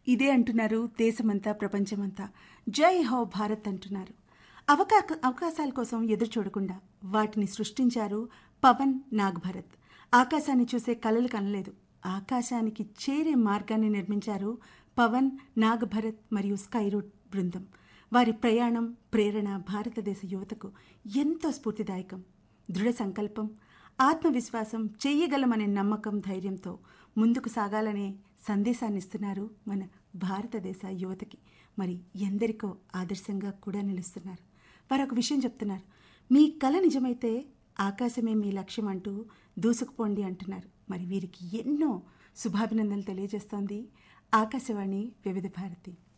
ఇదే అంటున్నారు దేశమంతా ప్రపంచమంతా జై హో భారత్ అంటున్నారు అవకా అవకాశాల కోసం ఎదురు చూడకుండా వాటిని సృష్టించారు పవన్ నాగ్భరత్ ఆకాశాన్ని చూసే కలలు కనలేదు ఆకాశానికి చేరే మార్గాన్ని నిర్మించారు పవన్ నాగభరత్ మరియు స్కై రూట్ బృందం వారి ప్రయాణం ప్రేరణ భారతదేశ యువతకు ఎంతో స్ఫూర్తిదాయకం దృఢ సంకల్పం ఆత్మవిశ్వాసం చెయ్యగలమనే నమ్మకం ధైర్యంతో ముందుకు సాగాలనే సందేశాన్ని ఇస్తున్నారు మన భారతదేశ యువతకి మరి ఎందరికో ఆదర్శంగా కూడా నిలుస్తున్నారు వారు ఒక విషయం చెప్తున్నారు మీ కళ నిజమైతే ఆకాశమే మీ లక్ష్యం అంటూ దూసుకుపోండి అంటున్నారు మరి వీరికి ఎన్నో శుభాభినందనలు తెలియజేస్తోంది ఆకాశవాణి వివిధ భారతి